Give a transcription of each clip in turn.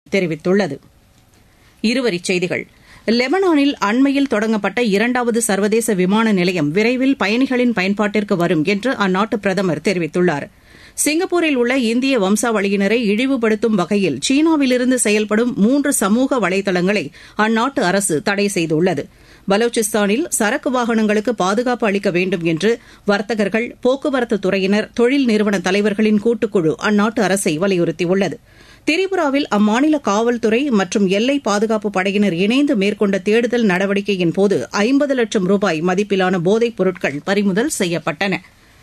தெரிவித்துள்ளது இருவரிச் செய்திகள் லெபனானில் அண்மையில் தொடங்கப்பட்ட இரண்டாவது சர்வதேச விமான நிலையம் விரைவில் பயணிகளின் பயன்பாட்டிற்கு வரும் என்று அந்நாட்டு பிரதமர் தெரிவித்துள்ளார் சிங்கப்பூரில் உள்ள இந்திய வம்சாவளியினரை இழிவுபடுத்தும் வகையில் சீனாவிலிருந்து செயல்படும் மூன்று சமூக வலைதளங்களை அந்நாட்டு அரசு தடை செய்துள்ளது பலோச்சிஸ்தானில் சரக்கு வாகனங்களுக்கு பாதுகாப்பு அளிக்க வேண்டும் என்று வர்த்தகர்கள் போக்குவரத்து துறையினர் தொழில் நிறுவன தலைவர்களின் கூட்டுக்குழு அந்நாட்டு அரசை வலியுறுத்தியுள்ளது திரிபுராவில் அம்மாநில காவல்துறை மற்றும் எல்லை பாதுகாப்பு படையினர் இணைந்து மேற்கொண்ட தேடுதல் நடவடிக்கையின் போது ஐம்பது லட்சம் ரூபாய் மதிப்பிலான போதைப் பொருட்கள் பறிமுதல் செய்யப்பட்டன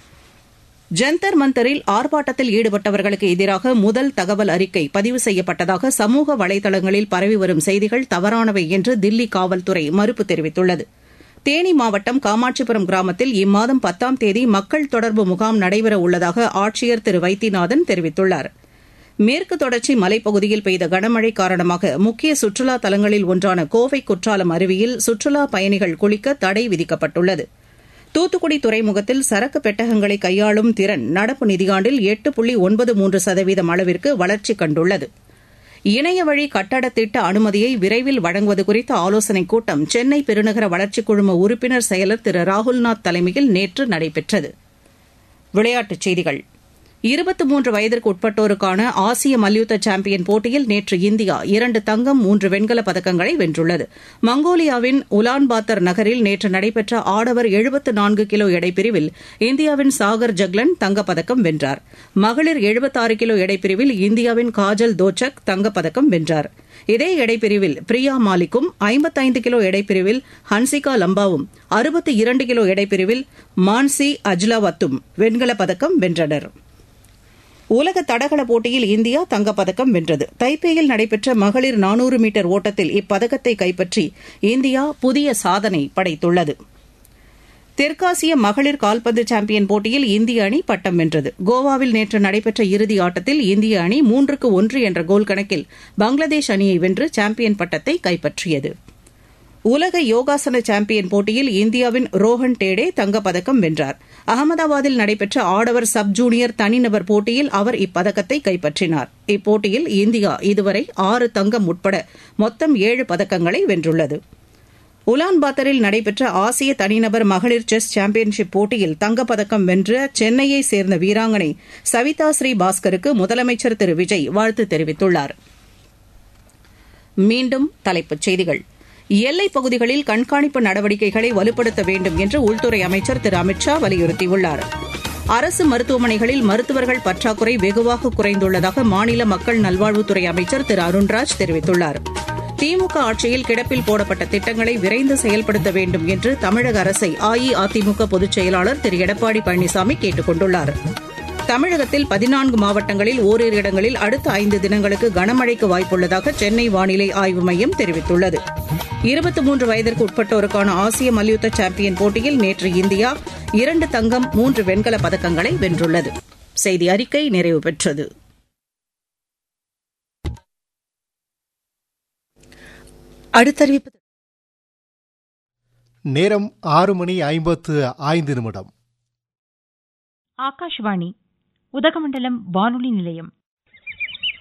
ஜந்தர் மந்தரில் ஆர்ப்பாட்டத்தில் ஈடுபட்டவர்களுக்கு எதிராக முதல் தகவல் அறிக்கை பதிவு செய்யப்பட்டதாக சமூக வலைதளங்களில் பரவி வரும் செய்திகள் தவறானவை என்று தில்லி காவல்துறை மறுப்பு தெரிவித்துள்ளது தேனி மாவட்டம் காமாட்சிபுரம் கிராமத்தில் இம்மாதம் பத்தாம் தேதி மக்கள் தொடர்பு முகாம் நடைபெற உள்ளதாக ஆட்சியர் திரு வைத்தியநாதன் தெரிவித்துள்ளார் மேற்கு தொடர்ச்சி மலைப்பகுதியில் பெய்த கனமழை காரணமாக முக்கிய சுற்றுலா தலங்களில் ஒன்றான கோவை குற்றாலம் அருவியில் சுற்றுலா பயணிகள் குளிக்க தடை விதிக்கப்பட்டுள்ளது தூத்துக்குடி துறைமுகத்தில் சரக்கு பெட்டகங்களை கையாளும் திறன் நடப்பு நிதியாண்டில் எட்டு புள்ளி ஒன்பது மூன்று சதவீதம் அளவிற்கு வளர்ச்சி கண்டுள்ளது இணையவழி கட்டட திட்ட அனுமதியை விரைவில் வழங்குவது குறித்த ஆலோசனைக் கூட்டம் சென்னை பெருநகர வளர்ச்சிக் குழும உறுப்பினர் செயலர் திரு ராகுல்நாத் தலைமையில் நேற்று நடைபெற்றது விளையாட்டுச் செய்திகள் இருபத்தி மூன்று வயதிற்கு உட்பட்டோருக்கான ஆசிய மல்யுத்த சாம்பியன் போட்டியில் நேற்று இந்தியா இரண்டு தங்கம் மூன்று வெண்கலப் பதக்கங்களை வென்றுள்ளது மங்கோலியாவின் உலான்பாத்தர் நகரில் நேற்று நடைபெற்ற ஆடவர் எழுபத்து நான்கு கிலோ எடைப்பிரிவில் இந்தியாவின் சாகர் ஜக்லன் தங்கப்பதக்கம் வென்றார் மகளிர் எழுபத்தாறு கிலோ எடைப்பிரிவில் இந்தியாவின் காஜல் தோச்சக் தங்கப்பதக்கம் வென்றார் இதே எடைப்பிரிவில் பிரியா மாலிக்கும் ஐம்பத்தைந்து கிலோ எடைப்பிரிவில் ஹன்சிகா லம்பாவும் அறுபத்தி இரண்டு கிலோ எடைப்பிரிவில் மான்சி அஜ்லாவத்தும் வெண்கலப் பதக்கம் வென்றனர் உலக தடகள போட்டியில் இந்தியா தங்கப்பதக்கம் வென்றது தைப்பேயில் நடைபெற்ற மகளிர் நானூறு மீட்டர் ஓட்டத்தில் இப்பதக்கத்தை கைப்பற்றி இந்தியா புதிய சாதனை படைத்துள்ளது தெற்காசிய மகளிர் கால்பந்து சாம்பியன் போட்டியில் இந்திய அணி பட்டம் வென்றது கோவாவில் நேற்று நடைபெற்ற இறுதி ஆட்டத்தில் இந்திய அணி மூன்றுக்கு ஒன்று என்ற கோல் கணக்கில் பங்களாதேஷ் அணியை வென்று சாம்பியன் பட்டத்தை கைப்பற்றியது உலக யோகாசன சாம்பியன் போட்டியில் இந்தியாவின் ரோஹன் டேடே தங்கப்பதக்கம் வென்றார் அகமதாபாத்தில் நடைபெற்ற ஆடவர் சப் ஜூனியர் தனிநபர் போட்டியில் அவர் இப்பதக்கத்தை கைப்பற்றினார் இப்போட்டியில் இந்தியா இதுவரை ஆறு தங்கம் உட்பட மொத்தம் ஏழு பதக்கங்களை வென்றுள்ளது உலான்பாத்தரில் நடைபெற்ற ஆசிய தனிநபர் மகளிர் செஸ் சாம்பியன்ஷிப் போட்டியில் தங்கப்பதக்கம் வென்ற சென்னையை சேர்ந்த வீராங்கனை சவிதா ஸ்ரீ பாஸ்கருக்கு முதலமைச்சர் திரு விஜய் வாழ்த்து தெரிவித்துள்ளார் மீண்டும் தலைப்புச் செய்திகள் எல்லைப் பகுதிகளில் கண்காணிப்பு நடவடிக்கைகளை வலுப்படுத்த வேண்டும் என்று உள்துறை அமைச்சர் திரு அமித் ஷா வலியுறுத்தியுள்ளார் அரசு மருத்துவமனைகளில் மருத்துவர்கள் பற்றாக்குறை வெகுவாக குறைந்துள்ளதாக மாநில மக்கள் நல்வாழ்வுத்துறை அமைச்சர் திரு அருண்ராஜ் தெரிவித்துள்ளார் திமுக ஆட்சியில் கிடப்பில் போடப்பட்ட திட்டங்களை விரைந்து செயல்படுத்த வேண்டும் என்று தமிழக அரசை அஇஅதிமுக பொதுச் செயலாளர் திரு எடப்பாடி பழனிசாமி கேட்டுக் கொண்டுள்ளார் தமிழகத்தில் பதினான்கு மாவட்டங்களில் ஓரிரு இடங்களில் அடுத்த ஐந்து தினங்களுக்கு கனமழைக்கு வாய்ப்புள்ளதாக சென்னை வானிலை ஆய்வு மையம் தெரிவித்துள்ளது இருபத்தி மூன்று வயதிற்கு உட்பட்டோருக்கான ஆசிய மல்யுத்த சாம்பியன் போட்டியில் நேற்று இந்தியா இரண்டு தங்கம் மூன்று வெண்கலப் பதக்கங்களை வென்றுள்ளது செய்தி அறிக்கை நிறைவு பெற்றது அடுத்தறிவிப்பு நேரம் ஆறு மணி ஐம்பத்து ஐந்து நிமிடம் ஆகாஷ்வாணி உதகமண்டலம் வானொலி நிலையம்